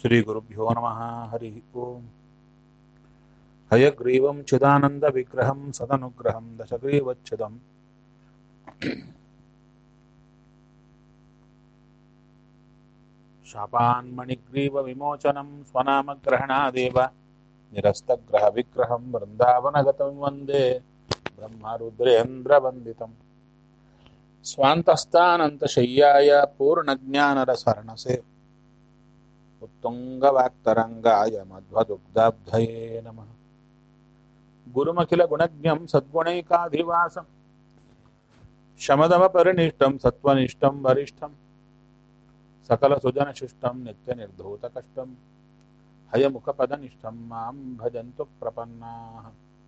श्रीगुरुभ्यो नमः हरिः ओम् हयग्रीवं चिदानन्दविग्रहं सदनुग्रहं दशग्रीवच्छिदम् शापान्मणिग्रीवविमोचनं स्वनामग्रहणादेव निरस्तग्रहविग्रहं वृन्दावनगतं वन्दे ब्रह्मरुद्रेन्द्रवन्दितम् स्वान्तस्तानन्तशय्याय पूर्णज्ञानरसर्णसे उत्तुङ्गवाक्तरङ्गाय मध्वदुग्धाब्धये नमः गुरुमखिलगुणज्ञं सद्गुणैकाधिवासं शमदमपरिनिष्टं सत्त्वनिष्ठं वरिष्ठं सकलसुजनशिष्टं नित्यनिर्धूतकष्टं हयमुखपदनिष्ठं मां भजन्तु प्रपन्नाः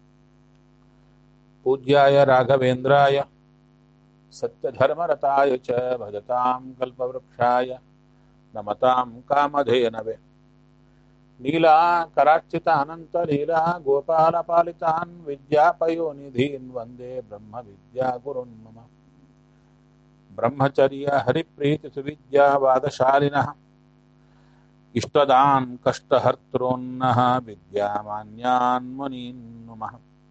पूज्याय राघवेन्द्राय सत्यधर्मरताय च भजतां कल्पवृक्षाय नमतां कामधेनवे नीलाकरार्चितानन्तलीला गोपालपालितान् विद्यापयोनिधीन् वन्दे ब्रह्मविद्यागुरुन् मम ब्रह्मचर्य हरिप्रीतिसुविद्यावादशालिनः इष्टदान् कष्टहर्तॄन्नः विद्यामान्यान् मुनीन् नुमः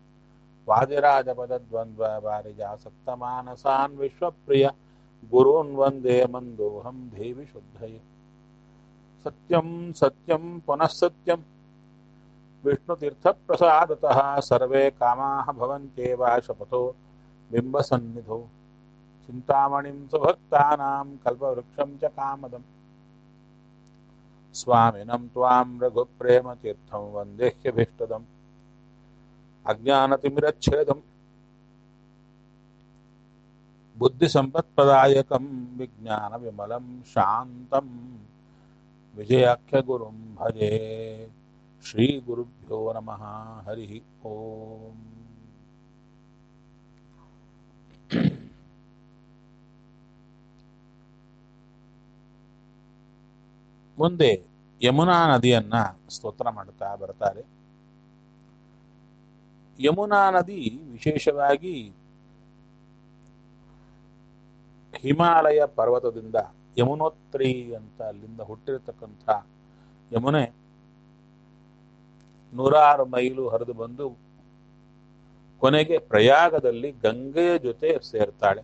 वादिराजपदद्वन्द्ववारिजासक्तमानसान् विश्वप्रिय गुरून् वन्दे मन्दोऽहं देवि शुद्धये सत्यं सत्यं पुनः सत्यं विष्णुतीर्थप्रसादतः सर्वे कामाः भवन्त्येव शपथो बिम्बसन्निधौ चिन्तामणिं सुभक्तानां कल्पवृक्षं च कामदम् स्वामिनं त्वां रघुप्रेमतीर्थं वन्देह्यभीष्टदम् अज्ञानतिमिरच्छेदम् बुद्धिसम्पत्प्रदायकं विज्ञानविमलं शान्तं विजयाख्यगुरुं भजे श्रीगुरुभ्यो नमः हरिः ओम् ಮುಂದೆ ಯಮುನಾ ನದಿಯನ್ನ ಸ್ತೋತ್ರ ಮಾಡ್ತಾ ಬರ್ತಾರೆ ಯಮುನಾ ನದಿ ವಿಶೇಷವಾಗಿ ಹಿಮಾಲಯ ಪರ್ವತದಿಂದ ಯಮುನೋತ್ರಿ ಅಂತ ಅಲ್ಲಿಂದ ಹುಟ್ಟಿರತಕ್ಕಂಥ ಯಮುನೆ ನೂರಾರು ಮೈಲು ಹರಿದು ಬಂದು ಕೊನೆಗೆ ಪ್ರಯಾಗದಲ್ಲಿ ಗಂಗೆಯ ಜೊತೆ ಸೇರ್ತಾಳೆ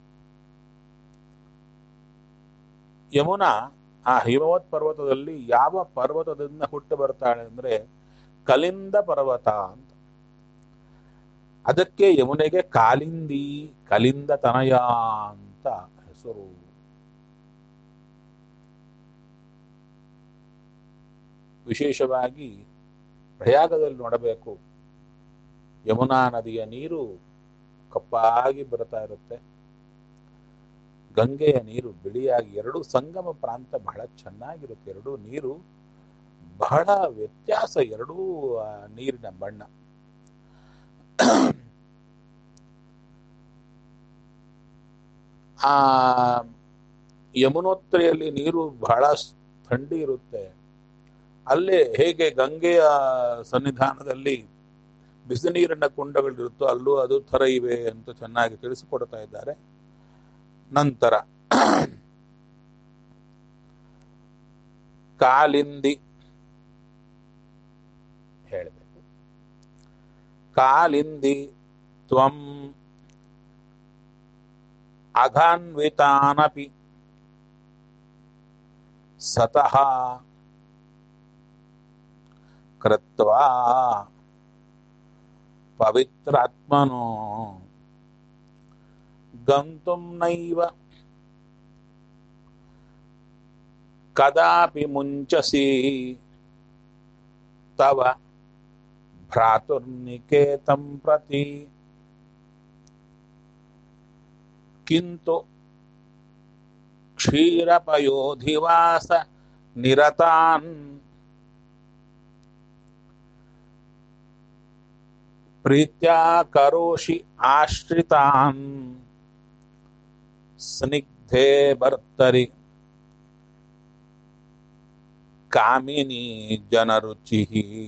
ಯಮುನಾ ಆ ಹಿಮವತ್ ಪರ್ವತದಲ್ಲಿ ಯಾವ ಪರ್ವತದಿಂದ ಹುಟ್ಟು ಬರ್ತಾಳೆ ಅಂದ್ರೆ ಕಲಿಂದ ಪರ್ವತ ಅಂತ ಅದಕ್ಕೆ ಯಮುನೆಗೆ ಕಾಲಿಂದಿ ಕಲಿಂದ ತನಯ ಅಂತ ಹೆಸರು ವಿಶೇಷವಾಗಿ ಪ್ರಯಾಗದಲ್ಲಿ ನೋಡಬೇಕು ಯಮುನಾ ನದಿಯ ನೀರು ಕಪ್ಪಾಗಿ ಬರ್ತಾ ಇರುತ್ತೆ ಗಂಗೆಯ ನೀರು ಬಿಳಿಯಾಗಿ ಎರಡು ಸಂಗಮ ಪ್ರಾಂತ ಬಹಳ ಚೆನ್ನಾಗಿರುತ್ತೆ ಎರಡೂ ನೀರು ಬಹಳ ವ್ಯತ್ಯಾಸ ಎರಡೂ ನೀರಿನ ಬಣ್ಣ ಆ ಯಮುನೋತ್ರಿಯಲ್ಲಿ ನೀರು ಬಹಳ ಥಂಡಿ ಇರುತ್ತೆ ಅಲ್ಲೇ ಹೇಗೆ ಗಂಗೆಯ ಸನ್ನಿಧಾನದಲ್ಲಿ ಬಿಸಿ ನೀರಿನ ಕುಂಡಗಳಿರುತ್ತೋ ಅಲ್ಲೂ ಅದು ಥರ ಇವೆ ಅಂತ ಚೆನ್ನಾಗಿ ತಿಳಿಸಿಕೊಡ್ತಾ ಇದ್ದಾರೆ ನಂತರ ಕಾಲಿಂದಿ ಹೇಳಬೇಕು ಕಾಲಿಂದಿ ತ್ವಂ ಅಘಾನ್ವಿತಾನಪಿ ಸತಃ ಕೃತ್ವಾ ಪವಿತ್ರಾತ್ಮನೋ ಗಂತುಂ ನೈವ ಕದಾಪಿ ಮುಂಚಸಿ ತವ ಭ್ರಾತುರ್ನಿಕೇತಂ ಪ್ರತಿ ಕಿಂತು ಕ್ಷೀರಪಯೋಧಿವಾಸ ನಿರತಾನ್ ಪ್ರೀತ್ಯಾ ಕರೋಷಿ ಆಶ್ರಿತಾನ್ ಸ್ನಿಗ್ಧೆ ಭರ್ತರಿ ಕಾಮಿನಿ ಜನರುಚಿ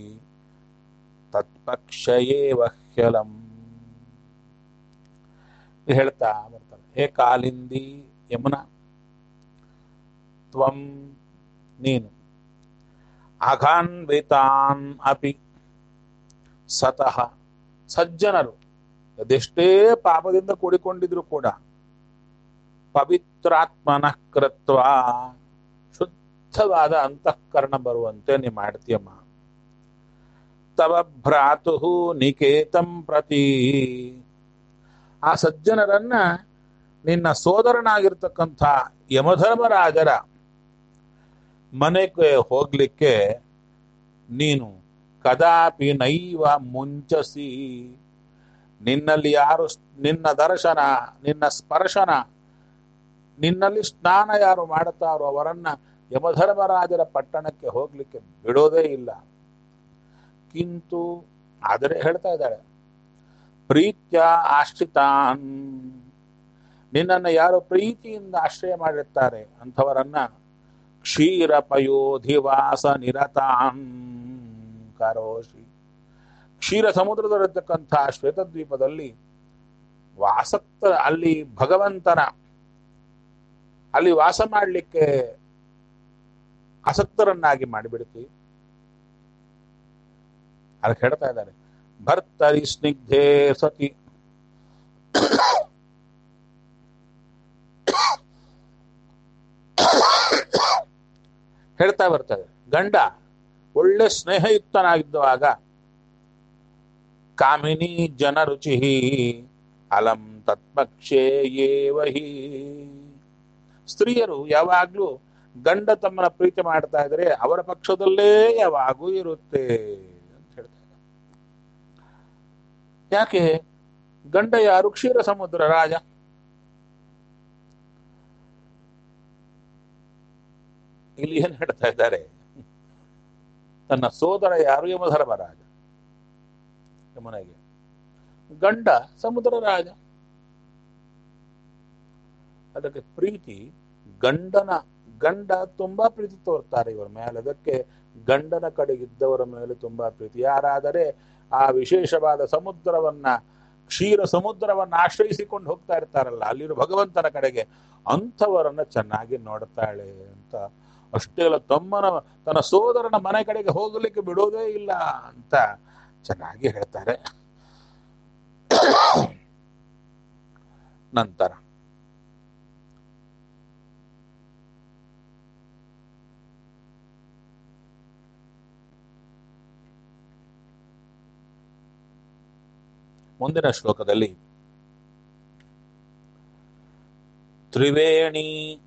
ತತ್ಪಕ್ಷಯೇವ ಹ್ಯಲಂ ಹೇಳ್ತಾ ಬರ್ತಾರೆ ಹೇ ಕಾಲಿಂದಿ ಯಮುನಾ ತ್ವಂ ನೀನು ಅಘಾನ್ವಿತಾನ್ ಅಪಿ ಸತಃ ಸಜ್ಜನರು ಅದೆಷ್ಟೇ ಪಾಪದಿಂದ ಕೂಡಿಕೊಂಡಿದ್ರು ಕೂಡ ಪವಿತ್ರಾತ್ಮನ ಕೃತ್ವ ಶುದ್ಧವಾದ ಅಂತಃಕರಣ ಬರುವಂತೆ ನೀ ಮಾಡ್ತೀಯಮ್ಮ ತವ ಭ್ರಾತು ನಿಕೇತಂ ಪ್ರತಿ ಆ ಸಜ್ಜನರನ್ನ ನಿನ್ನ ಸೋದರನಾಗಿರ್ತಕ್ಕಂಥ ಯಮಧರ್ಮರಾಜರ ಮನೆಗೆ ಹೋಗ್ಲಿಕ್ಕೆ ನೀನು ಕದಾಪಿ ನೈವ ಮುಂಚಸಿ ನಿನ್ನಲ್ಲಿ ಯಾರು ನಿನ್ನ ದರ್ಶನ ನಿನ್ನ ಸ್ಪರ್ಶನ ನಿನ್ನಲ್ಲಿ ಸ್ನಾನ ಯಾರು ಮಾಡುತ್ತಾರೋ ಅವರನ್ನ ಯಮಧರ್ಮರಾಜರ ಪಟ್ಟಣಕ್ಕೆ ಹೋಗ್ಲಿಕ್ಕೆ ಬಿಡೋದೇ ಇಲ್ಲ ಕಿಂತು ಆದರೆ ಹೇಳ್ತಾ ಇದ್ದಾಳೆ ಪ್ರೀತ್ಯ ಆಶ್ರಿತಾನ್ ನಿನ್ನನ್ನು ಯಾರು ಪ್ರೀತಿಯಿಂದ ಆಶ್ರಯ ಮಾಡಿರ್ತಾರೆ ಅಂಥವರನ್ನ ಕ್ಷೀರ ಪಯೋಧಿವಾಸ ನಿರತಾನ್ ಕರೋಷಿ ಕ್ಷೀರ ಸಮುದ್ರದಲ್ಲಿರ್ತಕ್ಕಂಥ ಶ್ವೇತದ್ವೀಪದಲ್ಲಿ ವಾಸಕ್ತ ಅಲ್ಲಿ ಭಗವಂತನ ಅಲ್ಲಿ ವಾಸ ಮಾಡಲಿಕ್ಕೆ ಆಸಕ್ತರನ್ನಾಗಿ ಮಾಡಿಬಿಡ್ತೀವಿ ಅದಕ್ಕೆ ಹೇಳ್ತಾ ಇದ್ದಾರೆ ಭರ್ತರಿ ಸ್ನಿಗ್ಧೇ ಸತಿ ಹೇಳ್ತಾ ಬರ್ತದೆ ಗಂಡ ಒಳ್ಳೆ ಸ್ನೇಹಯುಕ್ತನಾಗಿದ್ದಾಗ ಕಾಮಿನಿ ಜನರುಚಿ ಅಲಂ ತತ್ಪಕ್ಷೇ ಏವಹಿ ಸ್ತ್ರೀಯರು ಯಾವಾಗ್ಲೂ ಗಂಡ ತಮ್ಮನ ಪ್ರೀತಿ ಮಾಡ್ತಾ ಇದ್ರೆ ಅವರ ಪಕ್ಷದಲ್ಲೇ ಯಾವಾಗೂ ಇರುತ್ತೆ ಅಂತ ಹೇಳ್ತಾರೆ ಯಾಕೆ ಗಂಡ ಯಾರು ಕ್ಷೀರ ಸಮುದ್ರ ರಾಜ ಇಲ್ಲಿ ಏನ್ ಹೇಳ್ತಾ ಇದ್ದಾರೆ ತನ್ನ ಸೋದರ ಯಾರು ಯಮಧರ್ಮ ರಾಜ ಯಮುನೆಗೆ ಗಂಡ ಸಮುದ್ರ ರಾಜ ಅದಕ್ಕೆ ಪ್ರೀತಿ ಗಂಡನ ಗಂಡ ತುಂಬಾ ಪ್ರೀತಿ ತೋರ್ತಾರೆ ಇವರ ಮೇಲೆ ಅದಕ್ಕೆ ಗಂಡನ ಕಡೆಗಿದ್ದವರ ಮೇಲೆ ತುಂಬಾ ಪ್ರೀತಿ ಯಾರಾದರೆ ಆ ವಿಶೇಷವಾದ ಸಮುದ್ರವನ್ನ ಕ್ಷೀರ ಸಮುದ್ರವನ್ನ ಆಶ್ರಯಿಸಿಕೊಂಡು ಹೋಗ್ತಾ ಇರ್ತಾರಲ್ಲ ಅಲ್ಲಿರೋ ಭಗವಂತನ ಕಡೆಗೆ ಅಂಥವರನ್ನ ಚೆನ್ನಾಗಿ ನೋಡ್ತಾಳೆ ಅಂತ ಅಷ್ಟೇ ಅಲ್ಲ ತಮ್ಮನ ತನ್ನ ಸೋದರನ ಮನೆ ಕಡೆಗೆ ಹೋಗಲಿಕ್ಕೆ ಬಿಡೋದೇ ಇಲ್ಲ ಅಂತ ಚೆನ್ನಾಗಿ ಹೇಳ್ತಾರೆ ನಂತರ ಮುಂದಿನ ಶ್ಲೋಕದಲ್ಲಿ ತ್ರಿವೇಣಿ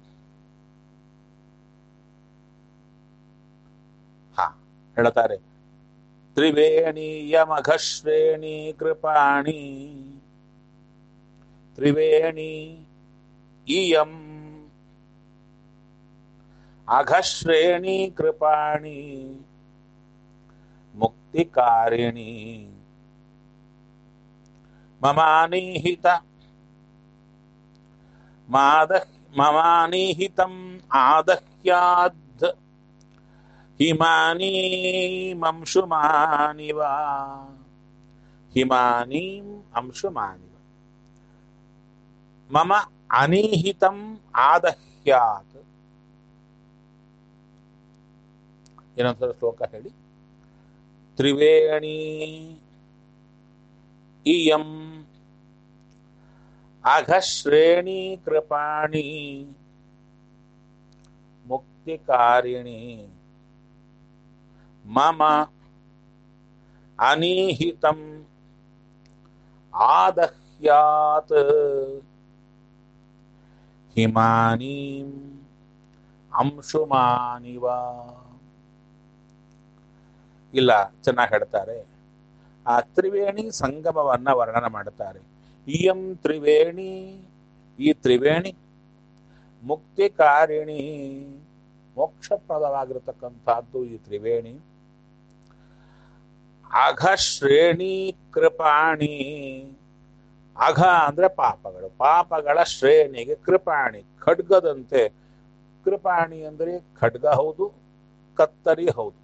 ಹಾ ಹೇಳ್ತಾರೆ ತ್ರಿವೇಣಿ ಯಮಘಶ್ರೇಣಿ ಕೃಪಾಣಿ ತ್ರಿವೇಣಿ ಇಯಂ ಅಘಶ್ರೇಣಿ ಕೃಪಾಣಿ ಮುಕ್ತಿಕಾರಿಣಿ ಮಮಾನಿಹಿತ ಮಾದಹ್ ಮಮಾನಿಹಿತಂ ಆದಹ್ಯಾದ್ ಹಿಮಾನೀಮಂಶುಮಾನಿವ ಹಿಮಾನೀಂ ಅಂಶುಮಾನಿವ ಮಮ ಅನಿಹಿತಂ ಆದಹ್ಯಾತ್ ಏನಂತ ಶ್ಲೋಕ ಹೇಳಿ ತ್ರಿವೇಣಿ ಇಯಂ ಅಘಶ್ರೇಣಿ ಕೃಪಾಣಿ ಮುಕ್ತಿಕಾರಿಣಿ ಮಮ ಅನಿಹಿತಂ ಆದಹ್ಯಾತ್ ಹಿಮಾನೀಂ ಅಂಶುಮಾನಿವ ಇಲ್ಲ ಚೆನ್ನಾಗಿ ಹೇಳ್ತಾರೆ ಆ ತ್ರಿವೇಣಿ ಸಂಗಮವನ್ನ ವರ್ಣನ ಮಾಡುತ್ತಾರೆ ಇಯಂ ತ್ರಿವೇಣಿ ಈ ತ್ರಿವೇಣಿ ಮುಕ್ತಿಕಾರಿಣಿ ಮೋಕ್ಷಪ್ರದವಾಗಿರತಕ್ಕಂಥದ್ದು ಈ ತ್ರಿವೇಣಿ ಅಘ ಶ್ರೇಣಿ ಕೃಪಾಣಿ ಅಘ ಅಂದ್ರೆ ಪಾಪಗಳು ಪಾಪಗಳ ಶ್ರೇಣಿಗೆ ಕೃಪಾಣಿ ಖಡ್ಗದಂತೆ ಕೃಪಾಣಿ ಅಂದ್ರೆ ಖಡ್ಗ ಹೌದು ಕತ್ತರಿ ಹೌದು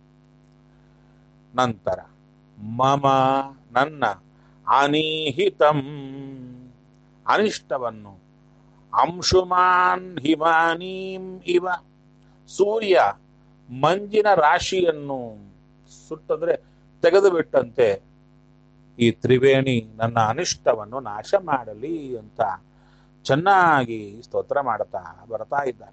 ನಂತರ ಮಮ ನನ್ನ ಅನಿಹಿತಂ ಅನಿಷ್ಟವನ್ನು ಅಂಶುಮಾನ್ ಹಿಮಾನೀಂ ಇವ ಸೂರ್ಯ ಮಂಜಿನ ರಾಶಿಯನ್ನು ಸುಟ್ಟಂದ್ರೆ ತೆಗೆದು ಬಿಟ್ಟಂತೆ ಈ ತ್ರಿವೇಣಿ ನನ್ನ ಅನಿಷ್ಟವನ್ನು ನಾಶ ಮಾಡಲಿ ಅಂತ ಚೆನ್ನಾಗಿ ಸ್ತೋತ್ರ ಮಾಡ್ತಾ ಬರ್ತಾ ಇದ್ದಾರೆ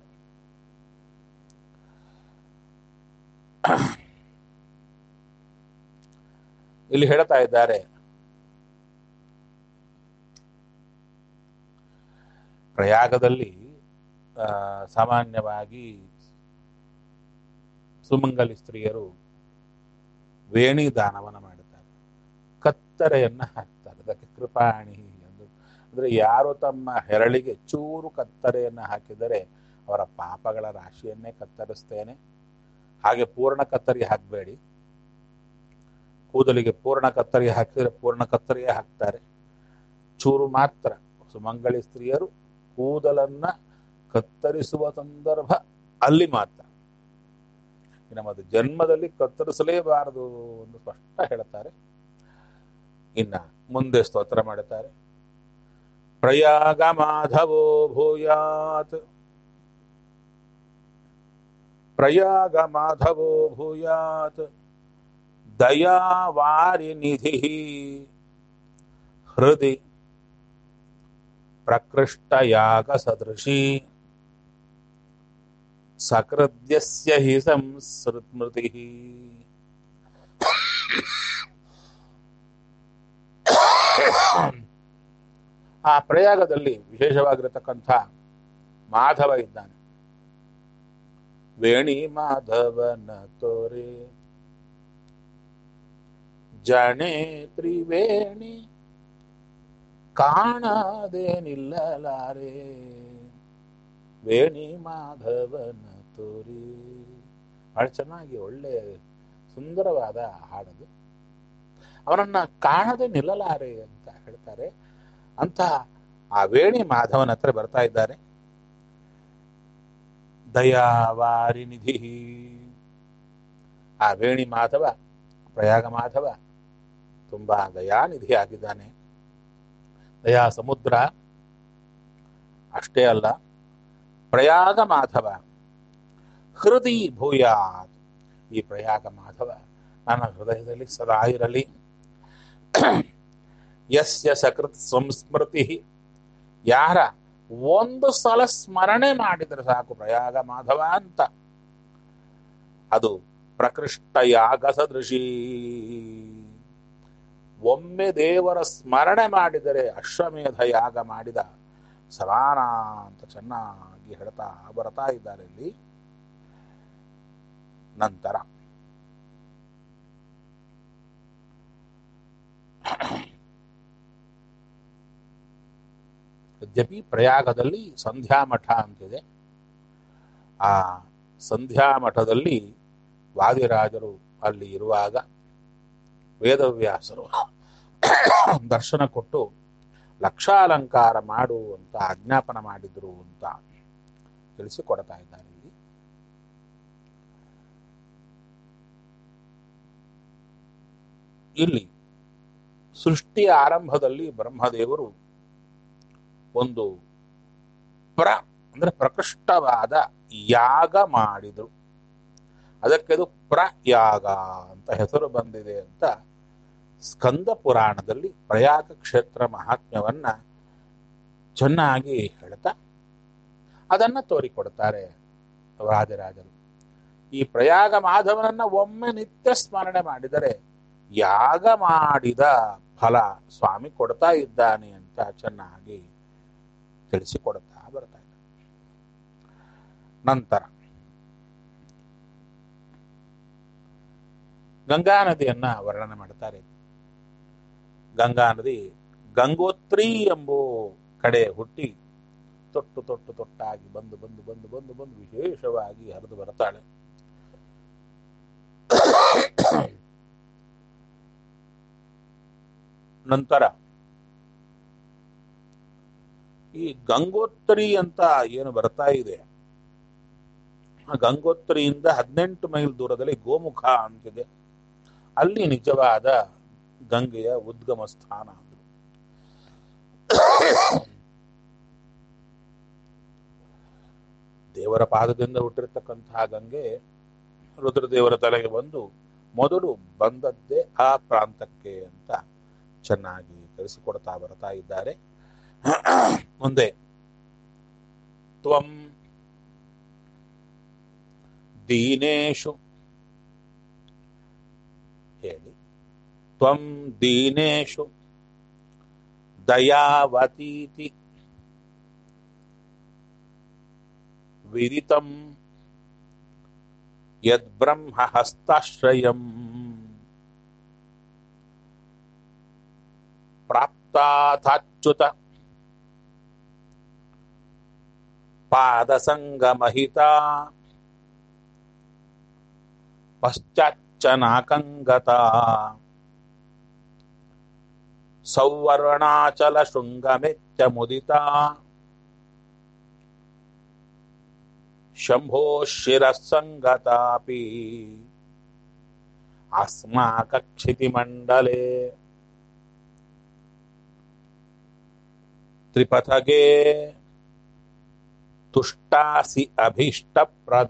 ಇಲ್ಲಿ ಹೇಳ್ತಾ ಇದ್ದಾರೆ ಪ್ರಯಾಗದಲ್ಲಿ ಆ, ಸಾಮಾನ್ಯವಾಗಿ ಸುಮಂಗಲಿ ಸ್ತ್ರೀಯರು ವೇಣಿ ದಾನವನ್ನ ಮಾಡುತ್ತಾರೆ ಕತ್ತರೆಯನ್ನ ಹಾಕ್ತಾರೆ ಅದಕ್ಕೆ ಕೃಪಾಣಿ ಎಂದು ಅಂದ್ರೆ ಯಾರು ತಮ್ಮ ಹೆರಳಿಗೆ ಚೂರು ಕತ್ತರೆಯನ್ನ ಹಾಕಿದರೆ ಅವರ ಪಾಪಗಳ ರಾಶಿಯನ್ನೇ ಕತ್ತರಿಸ್ತೇನೆ ಹಾಗೆ ಪೂರ್ಣ ಕತ್ತರಿ ಹಾಕಬೇಡಿ ಕೂದಲಿಗೆ ಪೂರ್ಣ ಕತ್ತರಿ ಹಾಕಿದರೆ ಪೂರ್ಣ ಕತ್ತರಿಯೇ ಹಾಕ್ತಾರೆ ಚೂರು ಮಾತ್ರ ಸುಮಂಗಳಿ ಸ್ತ್ರೀಯರು ಕೂದಲನ್ನ ಕತ್ತರಿಸುವ ಸಂದರ್ಭ ಅಲ್ಲಿ ಮಾತ್ರ ಇನ್ನು ಮತ್ತೆ ಜನ್ಮದಲ್ಲಿ ಕತ್ತರಿಸಲೇಬಾರದು ಎಂದು ಸ್ಪಷ್ಟ ಹೇಳ್ತಾರೆ ಇನ್ನ ಮುಂದೆ ಸ್ತೋತ್ರ ಮಾಡುತ್ತಾರೆ ಪ್ರಯಾಗ ಮಾಧವೋ ಭೂಯಾತ್ ಪ್ರಯಾಗ ಮಾಧವೋ ಭೂಯಾತ್ ದಯಾವಾರಿ ನಿಧಿ ಹೃದಯ ಪ್ರಕೃಷ್ಟಯಾಗ ಸದೃಶಿ ಸಕೃದ್ಯಸ್ಯ ಹಿ ಸಂಸ್ಮೃತಿ ಆ ಪ್ರಯಾಗದಲ್ಲಿ ವಿಶೇಷವಾಗಿರತಕ್ಕಂಥ ಮಾಧವ ಇದ್ದಾನೆ ವೇಣಿ ಮಾಧವನ ತೋರೆ ಜಣೆ ತ್ರಿವೇಣಿ ಕಾಣದೆ ನಿಲ್ಲಲಾರೆ ವೇಣಿ ಮಾಧವನ ತೋರಿ ಬಹಳ ಚೆನ್ನಾಗಿ ಒಳ್ಳೆ ಸುಂದರವಾದ ಹಾಡದು ಅವನನ್ನ ಕಾಣದೆ ನಿಲ್ಲಲಾರೆ ಅಂತ ಹೇಳ್ತಾರೆ ಅಂತ ಆ ವೇಣಿ ಮಾಧವನ ಹತ್ರ ಬರ್ತಾ ಇದ್ದಾರೆ ದಯಾವಾರಿ ನಿಧಿ ಆ ವೇಣಿ ಮಾಧವ ಪ್ರಯಾಗ ಮಾಧವ ತುಂಬಾ ದಯಾನಿಧಿ ಆಗಿದ್ದಾನೆ ದಯಾ ಸಮುದ್ರ ಅಷ್ಟೇ ಅಲ್ಲ ಪ್ರಯಾಗ ಮಾಧವ ಹೃದಯ ಭೂಯಾತ್ ಈ ಪ್ರಯಾಗ ಮಾಧವ ನನ್ನ ಹೃದಯದಲ್ಲಿ ಸದಾ ಇರಲಿ ಯಸ್ಯ ಸಕೃತ್ ಸಂಸ್ಮೃತಿ ಯಾರ ಒಂದು ಸಲ ಸ್ಮರಣೆ ಮಾಡಿದರೆ ಸಾಕು ಪ್ರಯಾಗ ಮಾಧವ ಅಂತ ಅದು ಪ್ರಕೃಷ್ಟ ಯಾಗ ಸದೃಶಿ ಒಮ್ಮೆ ದೇವರ ಸ್ಮರಣೆ ಮಾಡಿದರೆ ಅಶ್ವಮೇಧ ಯಾಗ ಮಾಡಿದ ಸಮಾನ ಅಂತ ಚೆನ್ನಾಗಿ ಹೇಳ್ತಾ ಬರ್ತಾ ಇದ್ದಾರೆ ಇಲ್ಲಿ ನಂತರ ಯದ್ಯಪಿ ಪ್ರಯಾಗದಲ್ಲಿ ಸಂಧ್ಯಾ ಮಠ ಅಂತಿದೆ ಆ ಸಂಧ್ಯಾ ಮಠದಲ್ಲಿ ವಾದಿರಾಜರು ಅಲ್ಲಿ ಇರುವಾಗ ವೇದವ್ಯಾಸರು ದರ್ಶನ ಕೊಟ್ಟು ಲಕ್ಷಾಲಂಕಾರ ಮಾಡು ಅಂತ ಆಜ್ಞಾಪನ ಮಾಡಿದ್ರು ಅಂತ ತಿಳಿಸಿಕೊಡ್ತಾ ಇದ್ದಾರೆ ಇಲ್ಲಿ ಇಲ್ಲಿ ಸೃಷ್ಟಿಯ ಆರಂಭದಲ್ಲಿ ಬ್ರಹ್ಮದೇವರು ಒಂದು ಪ್ರ ಅಂದ್ರೆ ಪ್ರಕೃಷ್ಟವಾದ ಯಾಗ ಮಾಡಿದರು ಅದಕ್ಕೆ ಅದು ಪ್ರಯಾಗ ಅಂತ ಹೆಸರು ಬಂದಿದೆ ಅಂತ ಸ್ಕಂದ ಪುರಾಣದಲ್ಲಿ ಪ್ರಯಾಗ ಕ್ಷೇತ್ರ ಮಹಾತ್ಮ್ಯವನ್ನ ಚೆನ್ನಾಗಿ ಹೇಳ್ತಾ ಅದನ್ನ ತೋರಿಕೊಡ್ತಾರೆ ರಾಜರಾಜರು ಈ ಪ್ರಯಾಗ ಮಾಧವನನ್ನ ಒಮ್ಮೆ ನಿತ್ಯ ಸ್ಮರಣೆ ಮಾಡಿದರೆ ಯಾಗ ಮಾಡಿದ ಫಲ ಸ್ವಾಮಿ ಕೊಡ್ತಾ ಇದ್ದಾನೆ ಅಂತ ಚೆನ್ನಾಗಿ ತಿಳಿಸಿಕೊಡ್ತಾ ಬರ್ತಾ ಇದ್ದಾರೆ ನಂತರ ಗಂಗಾ ನದಿಯನ್ನ ವರ್ಣನೆ ಮಾಡ್ತಾರೆ ಗಂಗಾ ನದಿ ಗಂಗೋತ್ರಿ ಎಂಬೋ ಕಡೆ ಹುಟ್ಟಿ ತೊಟ್ಟು ತೊಟ್ಟು ತೊಟ್ಟಾಗಿ ಬಂದು ಬಂದು ಬಂದು ಬಂದು ಬಂದು ವಿಶೇಷವಾಗಿ ಹರಿದು ಬರ್ತಾಳೆ ನಂತರ ಈ ಗಂಗೋತ್ರಿ ಅಂತ ಏನು ಬರ್ತಾ ಇದೆ ಆ ಗಂಗೋತ್ರಿಯಿಂದ ಹದಿನೆಂಟು ಮೈಲ್ ದೂರದಲ್ಲಿ ಗೋಮುಖ ಅಂತಿದೆ ಅಲ್ಲಿ ನಿಜವಾದ ಗಂಗೆಯ ಉದ್ಗಮ ಸ್ಥಾನ ಅದು ದೇವರ ಪಾದದಿಂದ ಹುಟ್ಟಿರ್ತಕ್ಕಂತಹ ಗಂಗೆ ರುದ್ರದೇವರ ತಲೆಗೆ ಬಂದು ಮೊದಲು ಬಂದದ್ದೇ ಆ ಪ್ರಾಂತಕ್ಕೆ ಅಂತ ಚೆನ್ನಾಗಿ ತಿಳಿಸಿಕೊಡ್ತಾ ಬರ್ತಾ ಇದ್ದಾರೆ ಮುಂದೆ ತ್ವಂ ದೀನೇಶು ಹೇಳಿ ತ್ವಂ ದೀನೇಶು ದಯಾವತೀತಿ ವಿದಿತಂ ಯದ್ಬ್ರಹ್ಮ ಹಸ್ತಾಶ್ರಯಂ ಪ್ರಾಪ್ತಾಥಾಚ್ಯುತ ಪಾದಸಂಗಮಹಿತ ಪಶ್ಚಾಚ್ಚನಾಕಂಗತ ಸೌವರ್ಣಾಚಲ ಶೃಂಗಮೆಚ್ಚ ಮುದಿತ ಶಂಭೋ ಶಿರಸ್ಸಂಗತಾಪಿ ಅಸ್ಮಾಕಕ್ಷಿತಿಮಂಡಲೆ ತ್ರಿಪಥಗೆ ತುಷ್ಟಾಸಿ ಅಭೀಷ್ಟಪ್ರದ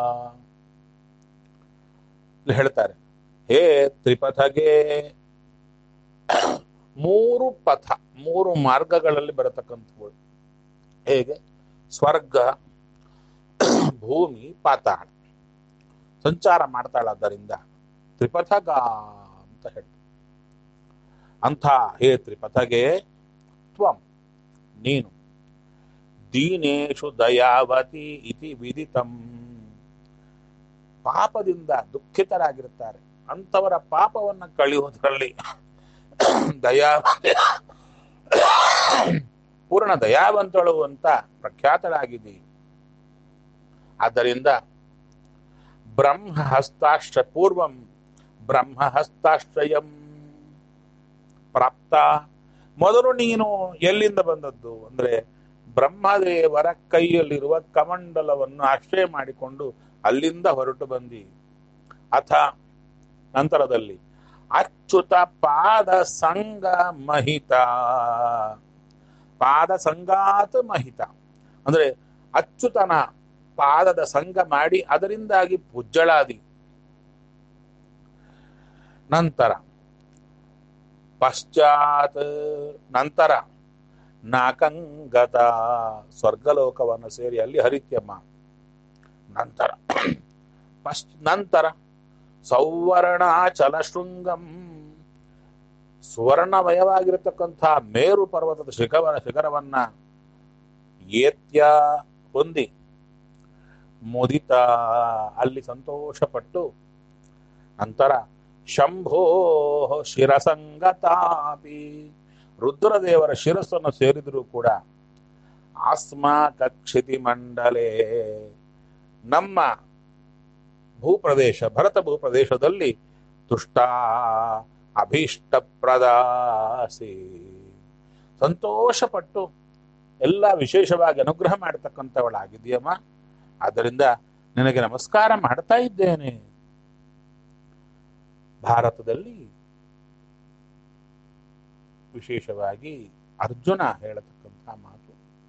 ಇಲ್ಲಿ ಹೇಳ್ತಾರೆ ಹೇ ತ್ರಿಪಥಗೆ ಮೂರು ಪಥ ಮೂರು ಮಾರ್ಗಗಳಲ್ಲಿ ಬರತಕ್ಕಂಥವು ಹೇಗೆ ಸ್ವರ್ಗ ಭೂಮಿ ಪಾತಾಳ ಸಂಚಾರ ಮಾಡ್ತಾಳಾದ್ದರಿಂದ ತ್ರಿಪಥಗ ಅಂತ ಹೇಳ್ತಾರೆ ಅಂಥ ಹೇ ತ್ರಿಪಥಗೆ ತ್ವಂ ನೀನು ದೀನೇಶು ದಯಾವತಿ ಇತಿ ವಿದಿತಂ ಪಾಪದಿಂದ ದುಃಖಿತರಾಗಿರುತ್ತಾರೆ ಅಂಥವರ ಪಾಪವನ್ನು ಕಳೆಯುವುದರಲ್ಲಿ ದಯಾ ಪೂರ್ಣ ದಯಾವಂತಳು ಅಂತ ಪ್ರಖ್ಯಾತಳಾಗಿದ್ದೀ ಆದ್ದರಿಂದ ಬ್ರಹ್ಮ ಹಸ್ತಾಶ್ರ ಪೂರ್ವಂ ಬ್ರಹ್ಮ ಹಸ್ತಾಶ್ರಯಂ ಪ್ರಾಪ್ತ ಮೊದಲು ನೀನು ಎಲ್ಲಿಂದ ಬಂದದ್ದು ಅಂದ್ರೆ ಬ್ರಹ್ಮದೇವರ ಕೈಯಲ್ಲಿರುವ ಕಮಂಡಲವನ್ನು ಆಶ್ರಯ ಮಾಡಿಕೊಂಡು ಅಲ್ಲಿಂದ ಹೊರಟು ಬಂದಿ ಅಥ ನಂತರದಲ್ಲಿ ಅಚ್ಯುತ ಪಾದ ಸಂಗ ಮಹಿತ ಪಾದ ಸಂಗಾತ ಮಹಿತ ಅಂದ್ರೆ ಅಚ್ಯುತನ ಪಾದದ ಸಂಘ ಮಾಡಿ ಅದರಿಂದಾಗಿ ಪೂಜ್ಯಳಾದಿ ನಂತರ ಪಶ್ಚಾತ್ ನಂತರ ನಾಕಂಗತ ಸ್ವರ್ಗಲೋಕವನ್ನು ಸೇರಿ ಅಲ್ಲಿ ಹರಿತ್ಯಮ್ಮ ನಂತರ ಪಶ್ ನಂತರ ಸೌವರ್ಣಾಚಲ ಶೃಂಗಂ ಸುವರ್ಣಮಯವಾಗಿರತಕ್ಕಂಥ ಮೇರು ಪರ್ವತದ ಶಿಖರ ಶಿಖರವನ್ನ ಏತ್ಯ ಹೊಂದಿ ಮುದಿತ ಅಲ್ಲಿ ಸಂತೋಷಪಟ್ಟು ನಂತರ ಶಂಭೋ ಶಿರಸಂಗತಾಪಿ ರುದ್ರದೇವರ ಶಿರಸ್ಸನ್ನು ಸೇರಿದರೂ ಕೂಡ ಆಸ್ಮಾಕಕ್ಷಿತಿ ಮಂಡಲೆ ನಮ್ಮ ಭೂಪ್ರದೇಶ ಭರತ ಭೂಪ್ರದೇಶದಲ್ಲಿ ತುಷ್ಟ ಅಭೀಷ್ಟ ಪ್ರದಾಸಿ ಸಂತೋಷಪಟ್ಟು ಎಲ್ಲ ವಿಶೇಷವಾಗಿ ಅನುಗ್ರಹ ಮಾಡತಕ್ಕಂಥವಳಾಗಿದೆಯಮ್ಮ ಆದ್ದರಿಂದ ನಿನಗೆ ನಮಸ್ಕಾರ ಮಾಡ್ತಾ ಇದ್ದೇನೆ ಭಾರತದಲ್ಲಿ ವಿಶೇಷವಾಗಿ ಅರ್ಜುನ ಹೇಳತಕ್ಕಂಥ ಮಾತು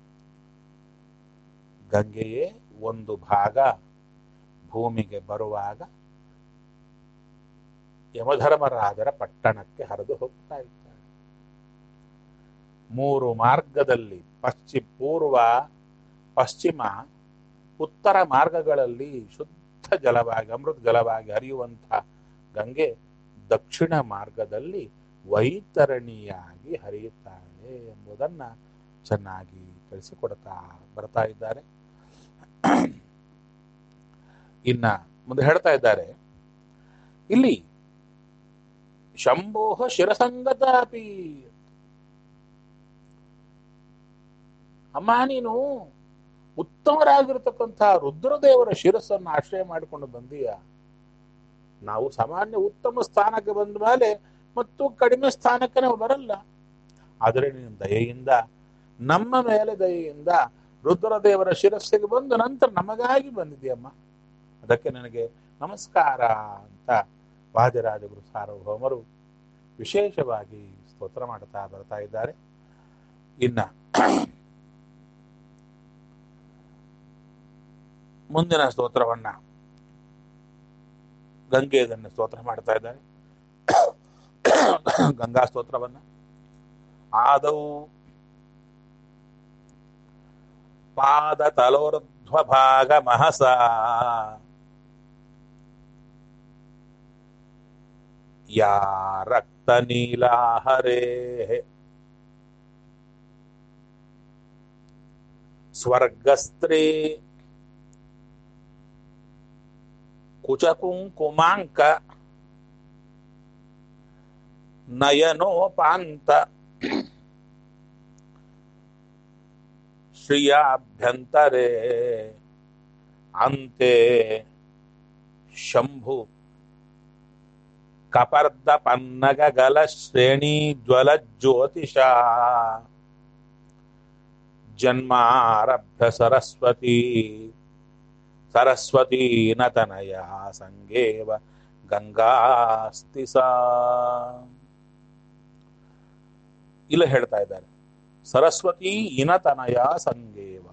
ಗಂಗೆಯೇ ಒಂದು ಭಾಗ ಭೂಮಿಗೆ ಬರುವಾಗ ಯಮಧರ್ಮರಾಜರ ಪಟ್ಟಣಕ್ಕೆ ಹರಿದು ಹೋಗ್ತಾ ಇದ್ದಾರೆ ಮೂರು ಮಾರ್ಗದಲ್ಲಿ ಪಶ್ಚಿ ಪೂರ್ವ ಪಶ್ಚಿಮ ಉತ್ತರ ಮಾರ್ಗಗಳಲ್ಲಿ ಶುದ್ಧ ಜಲವಾಗಿ ಅಮೃತ ಜಲವಾಗಿ ಹರಿಯುವಂಥ ಗಂಗೆ ದಕ್ಷಿಣ ಮಾರ್ಗದಲ್ಲಿ ವೈತರಣಿಯಾಗಿ ಹರಿಯುತ್ತಾಳೆ ಎಂಬುದನ್ನ ಚೆನ್ನಾಗಿ ತಿಳಿಸಿಕೊಡ್ತಾ ಬರ್ತಾ ಇದ್ದಾರೆ ಇನ್ನ ಮುಂದೆ ಹೇಳ್ತಾ ಇದ್ದಾರೆ ಇಲ್ಲಿ ಶಂಭೋಹ ಶಿರಸಂಗತಾಪಿ ಅಮ್ಮ ನೀನು ಉತ್ತಮರಾಗಿರ್ತಕ್ಕಂಥ ರುದ್ರದೇವರ ಶಿರಸ್ಸನ್ನು ಆಶ್ರಯ ಮಾಡಿಕೊಂಡು ಬಂದೀಯ ನಾವು ಸಾಮಾನ್ಯ ಉತ್ತಮ ಸ್ಥಾನಕ್ಕೆ ಬಂದ ಮೇಲೆ ಮತ್ತು ಕಡಿಮೆ ಸ್ಥಾನಕ್ಕೆ ನಾವು ಬರಲ್ಲ ಆದರೆ ನೀನು ದಯೆಯಿಂದ ನಮ್ಮ ಮೇಲೆ ದಯೆಯಿಂದ ರುದ್ರದೇವರ ಶಿರಸ್ಸಿಗೆ ಬಂದು ನಂತರ ನಮಗಾಗಿ ಬಂದಿದೆಯಮ್ಮ ಅದಕ್ಕೆ ನನಗೆ ನಮಸ್ಕಾರ ಅಂತ ವಾಜರಾಜಗುರು ಸಾರ್ವಭೌಮರು ವಿಶೇಷವಾಗಿ ಸ್ತೋತ್ರ ಮಾಡ್ತಾ ಬರ್ತಾ ಇದ್ದಾರೆ ಇನ್ನ ಮುಂದಿನ ಸ್ತೋತ್ರವನ್ನ ಗಂಗೆ ಇದನ್ನು ಸ್ತೋತ್ರ ಮಾಡ್ತಾ ಇದ್ದಾರೆ ಗಂಗಾ ಸ್ತೋತ್ರವನ್ನ ಆದೌ ಪಾದ ತಲೋರ್ಧ್ವಭಾಗ ಮಹಸ ಯಾ ರಕ್ತ ನೀಲಾಹರೇ ಸ್ವರ್ಗಸ್ತ್ರೀ ಕುಚಕುಂಕುಮಾಂಕ ನಯನೋಪಾಂತ ಶ್ರಿಯಾಭ್ಯಂತರೇ ಅಂತೆ ಶಂಭು ಕಪರ್ದ ಪನ್ನಗ ಗಲ ಶ್ರೇಣಿ ಜ್ವಲ ಜ್ಯೋತಿಷ ಜನ್ಮಾರಭ್ಯ ಸರಸ್ವತಿ ಸರಸ್ವತಿ ನತನಯ ಸಂಗೇವ ಗಂಗಾಸ್ತಿ ಸಾ ಇಲ್ಲ ಹೇಳ್ತಾ ಇದ್ದಾರೆ ಸರಸ್ವತಿ ಇನತನಯ ಸಂಗೇವ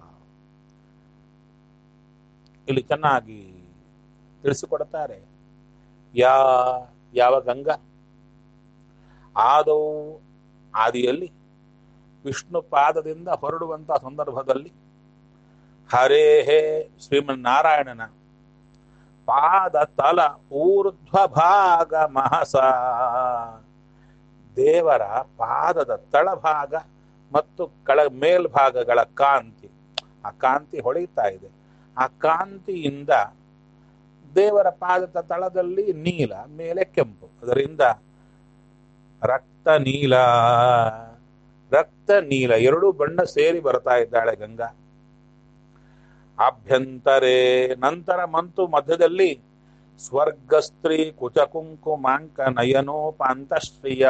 ಇಲ್ಲಿ ಚೆನ್ನಾಗಿ ತಿಳಿಸಿಕೊಡುತ್ತಾರೆ ಯಾ ಯಾವ ಗಂಗಾ ಆದೌ ಆದಿಯಲ್ಲಿ ವಿಷ್ಣು ಪಾದದಿಂದ ಹೊರಡುವಂತಹ ಸಂದರ್ಭದಲ್ಲಿ ಹರೇಹೇ ಶ್ರೀಮನ್ನಾರಾಯಣನ ಪಾದ ತಲ ಊರ್ಧ್ವ ಭಾಗ ಮಹಸ ದೇವರ ಪಾದದ ತಳಭಾಗ ಮತ್ತು ಕೆಳ ಮೇಲ್ಭಾಗಗಳ ಕಾಂತಿ ಆ ಕಾಂತಿ ಹೊಳೆಯುತ್ತಾ ಇದೆ ಆ ಕಾಂತಿಯಿಂದ ದೇವರ ಪಾದದ ತಳದಲ್ಲಿ ನೀಲ ಮೇಲೆ ಕೆಂಪು ಅದರಿಂದ ರಕ್ತ ನೀಲ ರಕ್ತ ನೀಲ ಎರಡೂ ಬಣ್ಣ ಸೇರಿ ಬರ್ತಾ ಇದ್ದಾಳೆ ಗಂಗಾ ಆಭ್ಯಂತರೇ ನಂತರ ಮಂತು ಮಧ್ಯದಲ್ಲಿ ಸ್ವರ್ಗಸ್ತ್ರೀ ಕುಚಕುಂಕುಮಾಂಕ ನಯನೋಪಾಂತಶ್ರಿಯ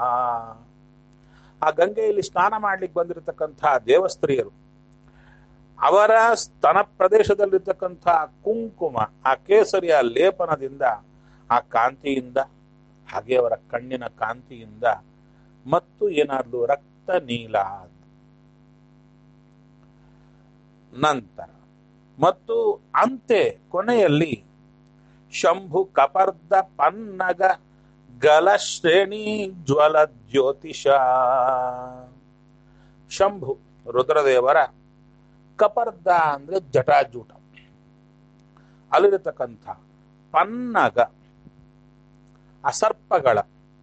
ಆ ಗಂಗೆಯಲ್ಲಿ ಸ್ನಾನ ಮಾಡ್ಲಿಕ್ಕೆ ಬಂದಿರತಕ್ಕಂಥ ದೇವಸ್ತ್ರೀಯರು ಅವರ ಸ್ತನ ಪ್ರದೇಶದಲ್ಲಿರ್ತಕ್ಕಂಥ ಕುಂಕುಮ ಆ ಕೇಸರಿಯ ಲೇಪನದಿಂದ ಆ ಕಾಂತಿಯಿಂದ ಹಾಗೆ ಅವರ ಕಣ್ಣಿನ ಕಾಂತಿಯಿಂದ ಮತ್ತು ಏನಾದ್ಲು ರಕ್ತ ನೀಲ ನಂತರ ಮತ್ತು ಅಂತೆ ಕೊನೆಯಲ್ಲಿ ಶಂಭು ಕಪರ್ದ ಪನ್ನಗ ಗಲ ಶ್ರೇಣಿ ಜ್ವಲ ಜ್ಯೋತಿಷ ಶಂಭು ರುದ್ರದೇವರ ಕಪರ್ದ ಅಂದ್ರೆ ಜಟಾಜೂಟ ಅಲ್ಲಿರತಕ್ಕಂಥ ಪನ್ನಗ ಅಸರ್ಪಗಳ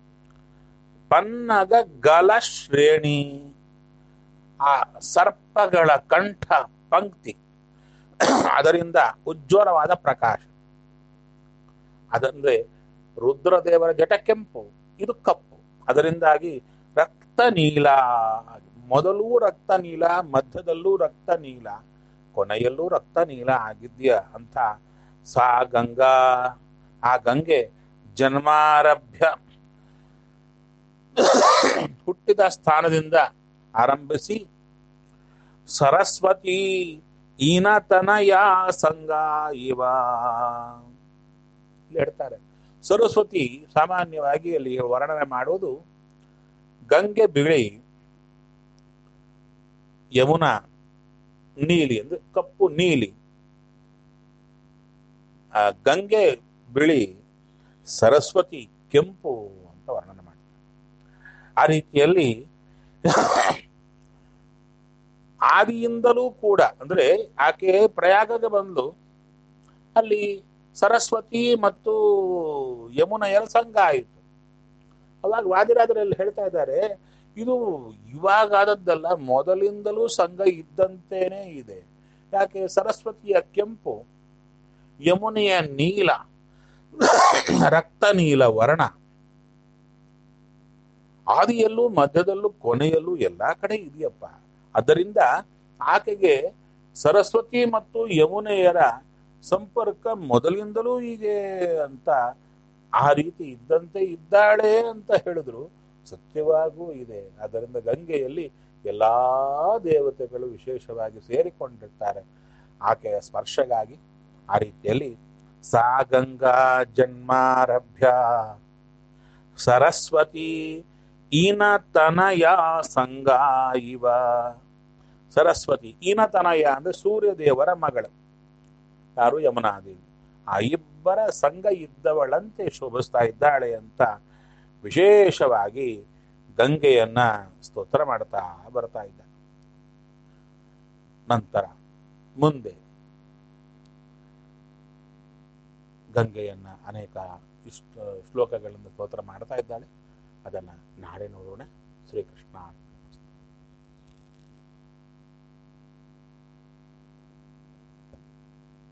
ಪನ್ನಗ ಗಲ ಶ್ರೇಣಿ ಆ ಸರ್ಪಗಳ ಕಂಠ ಪಂಕ್ತಿ ಅದರಿಂದ ಉಜ್ವಲವಾದ ಪ್ರಕಾಶ ಅದಂದ್ರೆ ರುದ್ರದೇವರ ಜಟ ಕೆಂಪು ಇದು ಕಪ್ಪು ಅದರಿಂದಾಗಿ ರಕ್ತ ನೀಲ ಮೊದಲೂ ರಕ್ತ ನೀಲ ಮಧ್ಯದಲ್ಲೂ ರಕ್ತ ನೀಲ ಕೊನೆಯಲ್ಲೂ ರಕ್ತ ನೀಲ ಆಗಿದ್ಯ ಅಂತ ಸಾ ಗಂಗಾ ಆ ಗಂಗೆ ಜನ್ಮಾರಭ್ಯ ಹುಟ್ಟಿದ ಸ್ಥಾನದಿಂದ ಆರಂಭಿಸಿ ಸರಸ್ವತಿ ಈನತನಯ ಸಂಗ ಇವ ಇಲ್ಲಿ ಹೇಳ್ತಾರೆ ಸರಸ್ವತಿ ಸಾಮಾನ್ಯವಾಗಿ ಅಲ್ಲಿ ವರ್ಣನೆ ಮಾಡುವುದು ಗಂಗೆ ಬಿಳಿ ಯಮುನಾ ನೀಲಿ ಅಂದ್ರೆ ಕಪ್ಪು ನೀಲಿ ಆ ಗಂಗೆ ಬಿಳಿ ಸರಸ್ವತಿ ಕೆಂಪು ಅಂತ ವರ್ಣನೆ ಮಾಡ್ತಾರೆ ಆ ರೀತಿಯಲ್ಲಿ ಆದಿಯಿಂದಲೂ ಕೂಡ ಅಂದ್ರೆ ಆಕೆ ಪ್ರಯಾಗಗೆ ಬಂದು ಅಲ್ಲಿ ಸರಸ್ವತಿ ಮತ್ತು ಯಮುನೆಯರ ಸಂಘ ಆಯಿತು ಅವಾಗ ವಾದಿರಾಜರಲ್ಲಿ ಹೇಳ್ತಾ ಇದ್ದಾರೆ ಇದು ಇವಾಗ ಆದದ್ದಲ್ಲ ಮೊದಲಿಂದಲೂ ಸಂಘ ಇದ್ದಂತೇನೆ ಇದೆ ಯಾಕೆ ಸರಸ್ವತಿಯ ಕೆಂಪು ಯಮುನೆಯ ನೀಲ ರಕ್ತ ನೀಲ ವರ್ಣ ಆದಿಯಲ್ಲೂ ಮಧ್ಯದಲ್ಲೂ ಕೊನೆಯಲ್ಲೂ ಎಲ್ಲಾ ಕಡೆ ಇದೆಯಪ್ಪ ಅದರಿಂದ ಆಕೆಗೆ ಸರಸ್ವತಿ ಮತ್ತು ಯಮುನೆಯರ ಸಂಪರ್ಕ ಮೊದಲಿಂದಲೂ ಹೀಗೆ ಅಂತ ಆ ರೀತಿ ಇದ್ದಂತೆ ಇದ್ದಾಳೆ ಅಂತ ಹೇಳಿದ್ರು ಸತ್ಯವಾಗೂ ಇದೆ ಅದರಿಂದ ಗಂಗೆಯಲ್ಲಿ ಎಲ್ಲಾ ದೇವತೆಗಳು ವಿಶೇಷವಾಗಿ ಸೇರಿಕೊಂಡಿರ್ತಾರೆ ಆಕೆಯ ಸ್ಪರ್ಶಗಾಗಿ ಆ ರೀತಿಯಲ್ಲಿ ಸಾ ಗಂಗಾ ಜನ್ಮಾರಭ್ಯ ಸರಸ್ವತಿ ಈನತನಯ ಸಂಗ ಇವ ಸರಸ್ವತಿ ಈನತನಯ ಅಂದ್ರೆ ಸೂರ್ಯ ದೇವರ ಮಗಳು ಯಾರು ಯಮುನಾದೇವಿ ಆ ಇಬ್ಬರ ಸಂಘ ಇದ್ದವಳಂತೆ ಶೋಭಿಸ್ತಾ ಇದ್ದಾಳೆ ಅಂತ ವಿಶೇಷವಾಗಿ ಗಂಗೆಯನ್ನ ಸ್ತೋತ್ರ ಮಾಡ್ತಾ ಬರ್ತಾ ಇದ್ದ ನಂತರ ಮುಂದೆ ಗಂಗೆಯನ್ನ ಅನೇಕ ಇಷ್ಟ ಶ್ಲೋಕಗಳಿಂದ ಸ್ತೋತ್ರ ಮಾಡ್ತಾ ಇದ್ದಾಳೆ ಅದನ್ನ ನಾಳೆ ನೋಡೋಣ ಶ್ರೀಕೃಷ್ಣ